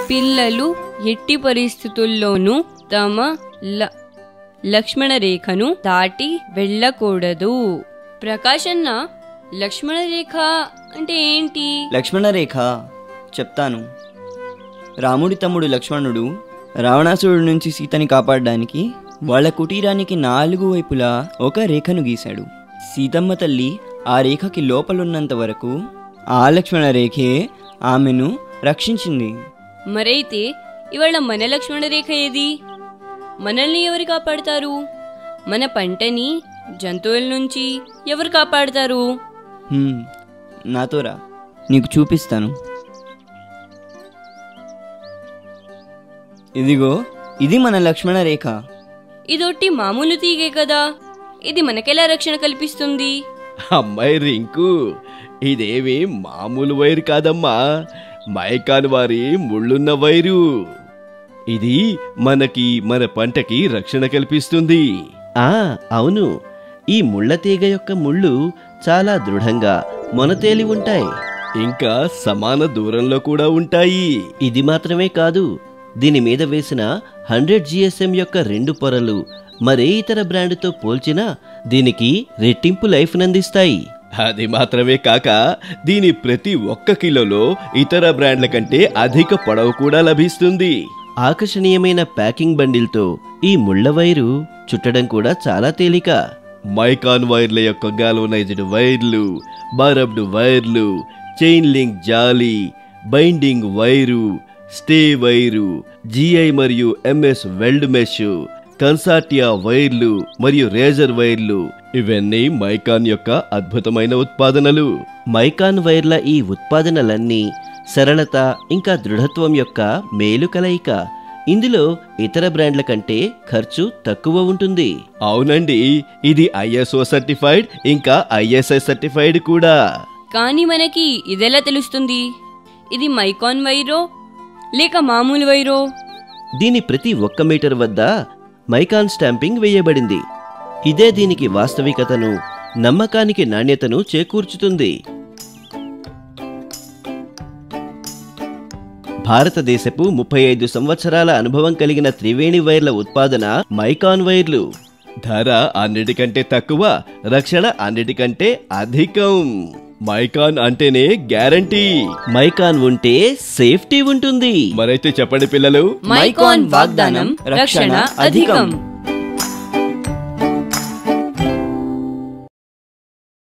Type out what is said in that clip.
పిల్లలు ఎట్టి పరిస్థితుల్లోనూ తమ ల- లక్ష్మణ రేఖను దాటి వెళ్ళకూడదు ప్రకాశన్న లక్ష్మణ రేఖ అంటే ఏంటి లక్ష్మణ రేఖ చెప్తాను రాముడి తమ్ముడు లక్ష్మణుడు రావణాసురుడి నుంచి సీతని కాపాడడానికి వాళ్ళ కుటీరానికి నాలుగు వైపులా ఒక రేఖను గీశాడు సీతమ్మ తల్లి ఆ రేఖకి లోపలున్నంత వరకు ఆ లక్ష్మణ రేఖే ఆమెను రక్షించింది మరైతే ఇవాళ మన లక్ష్మణ రేఖ ఏది మనల్ని ఎవరు కాపాడతారు మన పంటని జంతువుల నుంచి ఎవరు కాపాడతారు హ్మ్, నాతో రా నీకు చూపిస్తాను ఇదిగో ఇది మన లక్ష్మణ రేఖ ఇదొట్టి మామూలు తీగే కదా ఇది మనకెలా రక్షణ కల్పిస్తుంది అమ్మాయి రింకు ఇదేమి మామూలు వైరు కాదమ్మా మైకాన్ వారి ముళ్ళున్న వైరు ఇది మనకి మన పంటకి రక్షణ కల్పిస్తుంది ఆ అవును ఈ ముళ్ళ తీగ యొక్క ముళ్ళు చాలా దృఢంగా మొనతేలి ఉంటాయి ఇంకా సమాన దూరంలో కూడా ఉంటాయి ఇది మాత్రమే కాదు దీని మీద వేసిన హండ్రెడ్ జిఎస్ఎం యొక్క రెండు పొరలు మరే ఇతర బ్రాండ్తో పోల్చినా దీనికి రెట్టింపు లైఫ్ నందిస్తాయి అది మాత్రమే కాక దీని ప్రతి ఒక్క కిలోలో ఇతర బ్రాండ్ల కంటే అధిక పొడవు కూడా లభిస్తుంది ఆకర్షణీయమైన ప్యాకింగ్ బండిల్తో ఈ ముళ్ళ వైరు చుట్టడం కూడా చాలా తేలిక మైకాన్ వైర్ల యొక్క గాల్వనైజ్డ్ వైర్లు బరబ్డ్ వైర్లు చైన్ లింక్ జాలీ binding wire stay wire GI మరియు ఎంఎస్ వెల్డ్ మెష్ కన్సార్టియా వైర్లు మరియు రేజర్ వైర్లు ఇవన్నీ మైకాన్ యొక్క అద్భుతమైన ఉత్పాదనలు మైకాన్ వైర్ల ఈ ఉత్పాదనలన్నీ సరళత ఇంకా దృఢత్వం యొక్క మేలు కలయిక ఇందులో ఇతర బ్రాండ్ల కంటే ఖర్చు తక్కువ ఉంటుంది అవునండి ఇది ఐఎస్ఓ సర్టిఫైడ్ ఇంకా ఐఎస్ఐ సర్టిఫైడ్ కూడా కానీ మనకి ఇదెలా తెలుస్తుంది ఇది మైకాన్ వైరో లేక మామూలు వైరో దీని ప్రతి ఒక్క మీటర్ వద్ద మైకాన్ స్టాంపింగ్ వేయబడింది ఇదే దీనికి వాస్తవికతను నమ్మకానికి నాణ్యతను చేకూర్చుతుంది భారతదేశపు ముప్పై ఐదు సంవత్సరాల అనుభవం కలిగిన త్రివేణి వైర్ల ఉత్పాదన మైకాన్ వైర్లు ధర అన్నిటికంటే తక్కువ రక్షణ అన్నిటికంటే అధికం మైకాన్ అంటేనే గ్యారంటీ మైకాన్ ఉంటే సేఫ్టీ ఉంటుంది మరైతే చెప్పండి పిల్లలు మైకాన్ వాగ్దానం రక్షణ అధికం